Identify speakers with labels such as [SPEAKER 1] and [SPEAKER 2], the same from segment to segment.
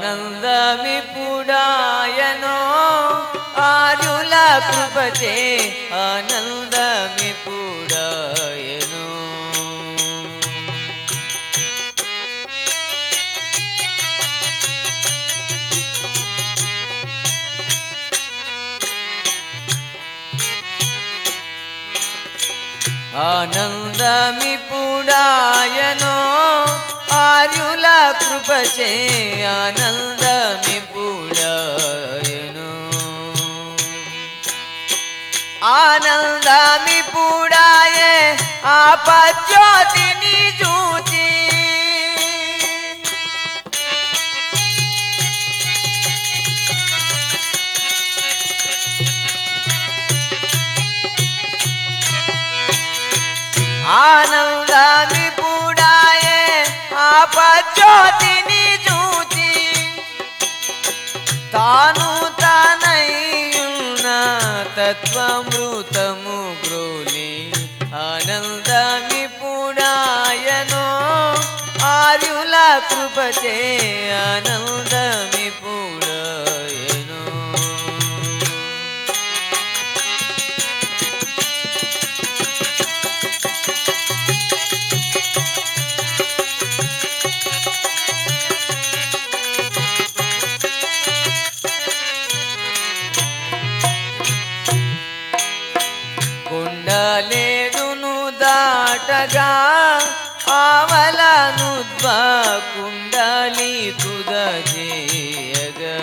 [SPEAKER 1] ఆనందమిపుడాయనో ఆర్యుల కృపచే ఆనందమిపుడాయనో ఆనందమిపుడాయనో ఆర్యుల కృపచే ఆనందమిపుడాయనో ఆనందమిపుడాయే ఆపజ్యోతిని చూచి ఆనందమిపుడాయే ఆపజ్యోతిని చూచి తాను తానయ్యున్న తత్వమృతము గ్రోలి ఆనందమిపుడాయనో ఆర్యుల కృపచే ఆనందమిపుడాయనో కుండలేడును దాటగా ఆవలను కుండలి తుదజేయగా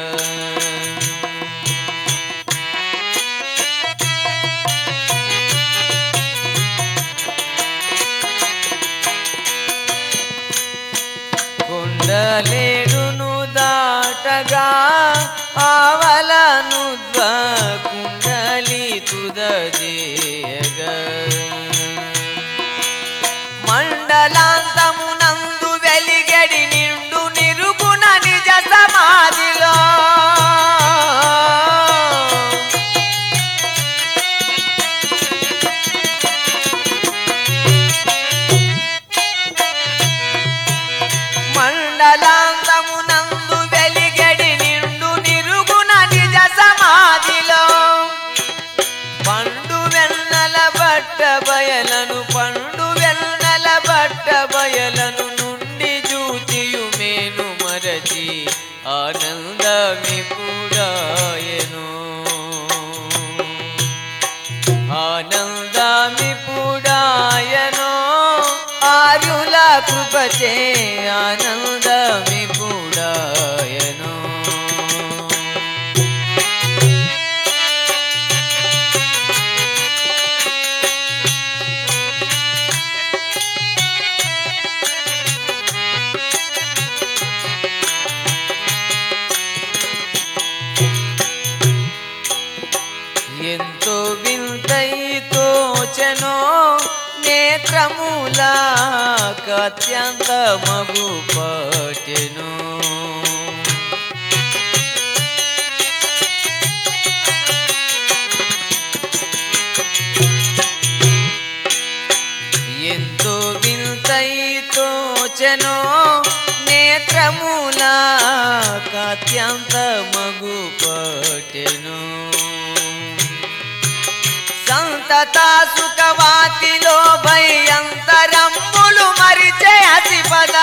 [SPEAKER 1] కుండలేడును దాటగా ఆవలను కుండలి తుదజేయగా మండలాంతమునందు వెలిగడి నిండు నిరుగుణ నిజ సమాధిలో మండలాంతమునందు వెలిగడి నిండు నిరుగుణ నిజ సమాధిలో పండు వెన్నెల బట్ట బయలను పండు వెన్నెల బట్ట బయలను నుండి జూచియు మేను మరచి ఆనందమి పుడాయను ఆనందమి పుడాయను ఆర్యుల కృపచే ఆనందమి పుడాయను ఎంతో వింతైతోచనో నేత్రములా అత్యంత మగు పటెను ఎంతో వింతైతోచనో నేత్రములా అత్యంత మగు పటెను సంతత సుఖవాతిలో భయంతరమ్ములు మరిచే అతిపదా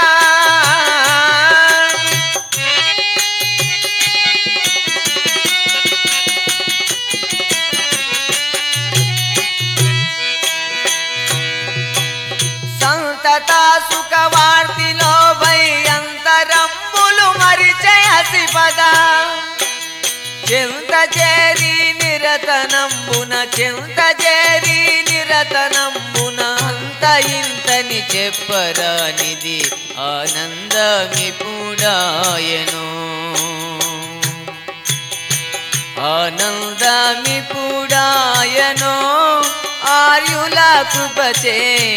[SPEAKER 1] సంతత సుఖవార్తిలో భయంతరమ్ములు మరిచే అసిపదా చెంత చేరి నిరతనంబున చెంత చేరి నిరతనంబున అంత ఇంతని చెప్పరానిది ఆనందమిపుడాయను ఆనందమిపుడాయను ఆర్యుల కృపచే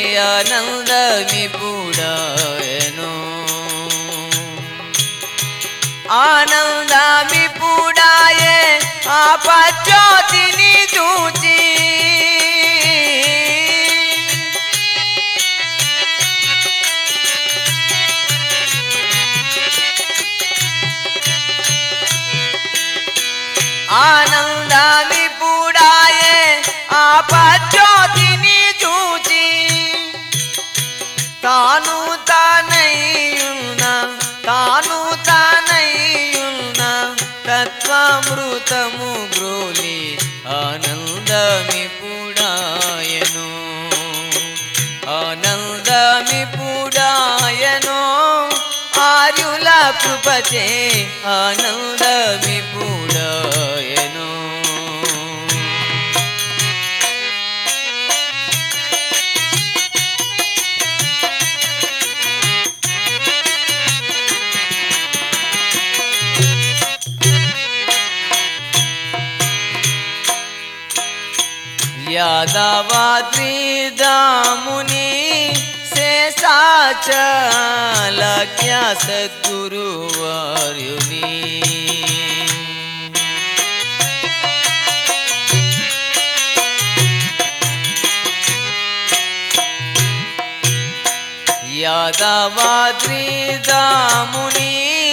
[SPEAKER 1] ఆనందమిపుడాయను ఆనందమిపుడాయే ఆపజ్యోతిని చూచి పర్వతము గ్రోలి ఆనందమి పుడాయను ఆనందమి పుడాయను ఆర్యుల కృపచే ఆనందమి పుడాయను యాదవాద్రిదాముని శేషాచలక్య సద్గురువార్యుని యాదవాద్రిదాముని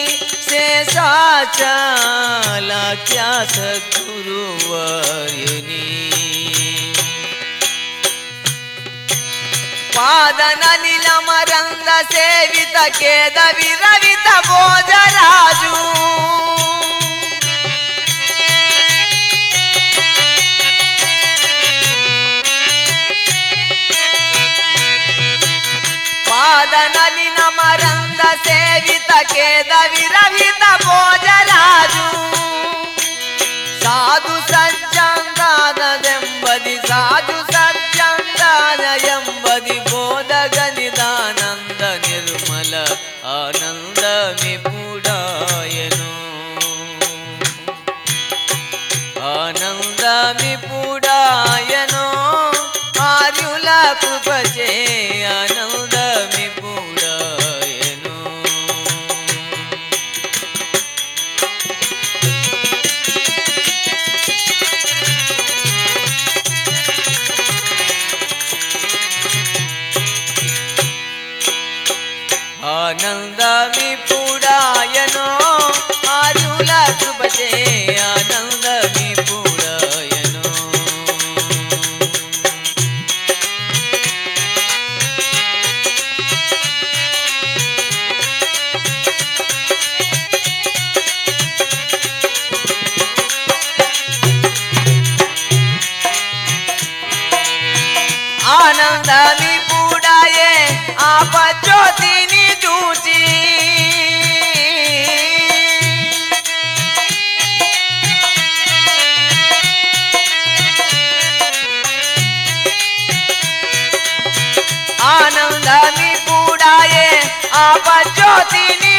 [SPEAKER 1] శేషాచలక్య సద్గురువార్యుని పాదన నిలమరంద సేవిత కేద విరవిత భోజరాజు పాదన నిలమరంద సేవిత కేద విరవిత భోజరాజు సాధు సజ్జంగాదెంబది సాధు సజ్జంగాదయంబది బోధగ నిదానంద నిర్మల ఆనందమి పుడాయను ఆనందమి పుడాయను ఆర్యుల కృపచే ఆనందమి పుడాయను ఆనందమి పుడాయనో ఆరుల కృపచే ఆనందమి పుడాయనో ఆనందమి పుడాయే ఆపజ్యోతిని చూచి ఆనందమి పుడాయే ఆపజ్యోతిని